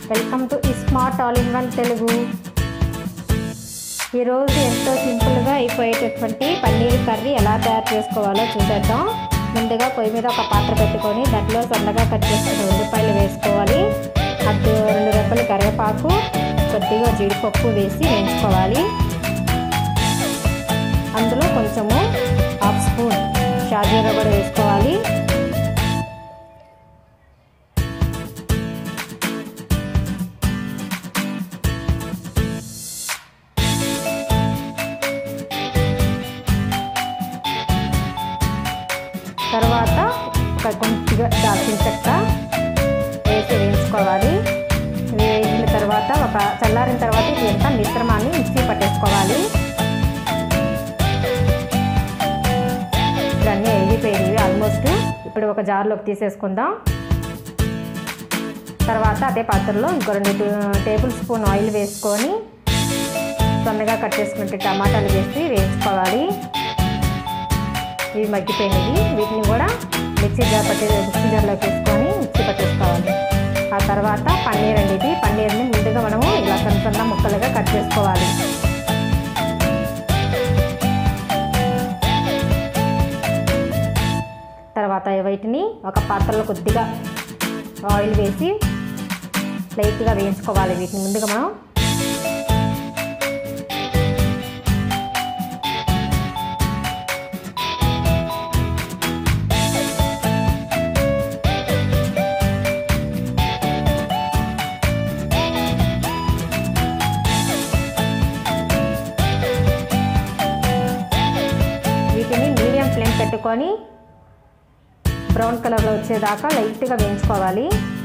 welcome to smart all in one Telugu ఈరోజు ఎంతో సింపుల్గా అయిపోయేటటువంటి పన్నీర్ కర్రీ ఎలా తయారు చేసుకోవాలో చూసేద్దాం ముందుగా పొయ్యి మీద ఒక పాత్ర పెట్టుకొని దాంట్లో సన్నగా కట్ చేసుకున్న ఉల్లిపాయలు వేసుకోవాలి అటు రెండు రెబ్బలు కరివేపాకు కొద్దిగా జీడిపప్పు వేసి వేయించుకోవాలి అందులో కొంచెము హాఫ్ స్పూన్ షాజీరా కూడా వేసుకోవాలి తర్వాత ఒక కొంచెంగా దాల్చిన చెక్క వేసి వేయించుకోవాలి వేసిన తర్వాత ఒక చల్లారిన తర్వాత ఇది ఎంత మిశ్రమాన్ని మిక్సీ పట్టేసుకోవాలి ఇవన్నీ వేగిపోయినవి ఆల్మోస్ట్ ఇప్పుడు ఒక జార్లోకి తీసేసుకుందాం తర్వాత అదే పాత్రలో ఇంకో రెండు టేబుల్ స్పూన్ ఆయిల్ వేసుకొని సన్నగా కట్ చేసుకుంటే టమాటాలు వేసి వేయించుకోవాలి ఇవి మగ్గిపోయినవి వీటిని కూడా మిక్సీ జార్ పట్టి మిక్సీ జార్లోకి వేసుకొని మిక్సీ పట్టేసుకోవాలి ఆ తర్వాత పన్నీర్ అండి ఇది పన్నీర్ని ముందుగా మనము ఇలా సన్న సన్న ముక్కలుగా కట్ చేసుకోవాలి తర్వాత వీటిని ఒక పాత్రలో కొద్దిగా ఆయిల్ వేసి లైట్గా వేయించుకోవాలి వీటిని ముందుగా మనం వీటిని మీడియం ఫ్లేమ్ పెట్టుకొని బ్రౌన్ కలర్లో వచ్చేదాకా లైట్గా వేయించుకోవాలి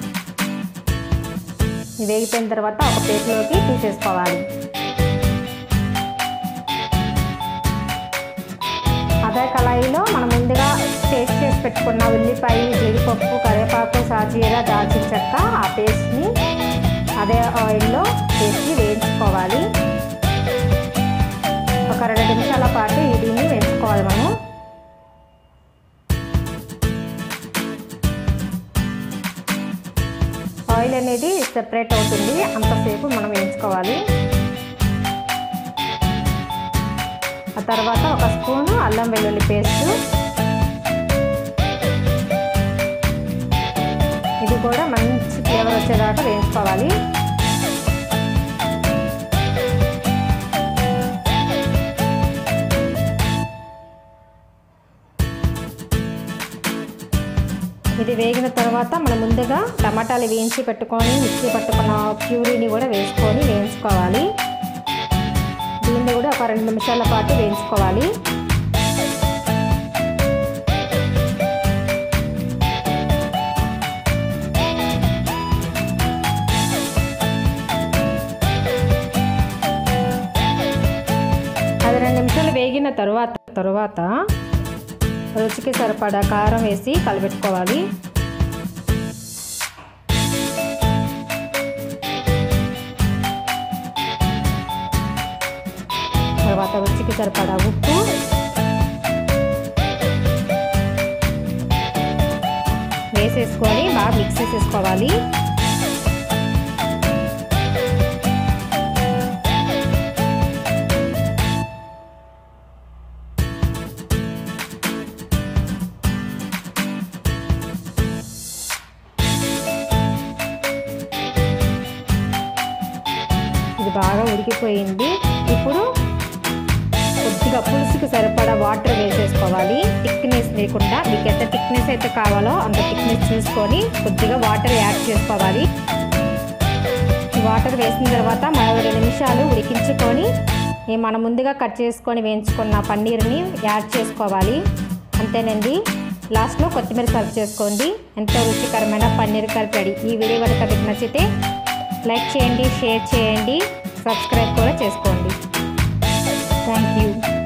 ఇవి వేగిపోయిన తర్వాత ఒక ప్లేట్లోకి తీసేసుకోవాలి అదే కళాయిలో మనం ముందుగా పేస్ట్ చేసి పెట్టుకున్న ఉల్లిపాయ జీడిపప్పు కరివేపాకు సాజీరా దాల్చిన చెక్క ఆ పేస్ట్ని అదే ఆయిల్లో వేసి వేయించుకోవాలి ఒక రెండు నిమిషాల పాటు దీన్ని వేయించుకోవాలి మనం ఆయిల్ అనేది సెపరేట్ అవుతుంది అంతసేపు మనం వేయించుకోవాలి ఆ తర్వాత ఒక స్పూను అల్లం వెల్లుల్లి పేస్ట్ ఇది కూడా మంచి ఫ్లేవర్ వచ్చేదాకా వేయించుకోవాలి ఇది వేగిన తర్వాత మనం ముందుగా టమాటాలు వేయించి పెట్టుకొని మిక్సీ పట్టుకున్న ప్యూరీని కూడా వేసుకొని వేయించుకోవాలి దీన్ని కూడా ఒక రెండు నిమిషాల పాటు వేయించుకోవాలి అది రెండు నిమిషాలు వేగిన తరువాత తరువాత రుచికి సరిపడా కారం వేసి కలబెట్టుకోవాలి తర్వాత రుచికి సరిపడా ఉప్పు వేసేసుకొని బాగా మిక్స్ చేసేసుకోవాలి ఇది బాగా ఉడికిపోయింది ఇప్పుడు కొద్దిగా పులుసుకి సరిపడా వాటర్ వేసేసుకోవాలి థిక్నెస్ లేకుండా మీకు ఎంత థిక్నెస్ అయితే కావాలో అంత థిక్నెస్ చూసుకొని కొద్దిగా వాటర్ యాడ్ చేసుకోవాలి వాటర్ వేసిన తర్వాత మరో రెండు నిమిషాలు ఉడికించుకొని మనం ముందుగా కట్ చేసుకొని వేయించుకున్న పన్నీర్ని యాడ్ చేసుకోవాలి అంతేనండి లాస్ట్లో కొత్తిమీర సర్వ్ చేసుకోండి ఎంతో రుచికరమైన పన్నీర్ కర్రీ రెడీ ఈ వీడియో కనుక మీకు నచ్చితే లైక్ చేయండి షేర్ చేయండి సబ్స్క్రైబ్ కూడా చేసుకోండి థ్యాంక్ యూ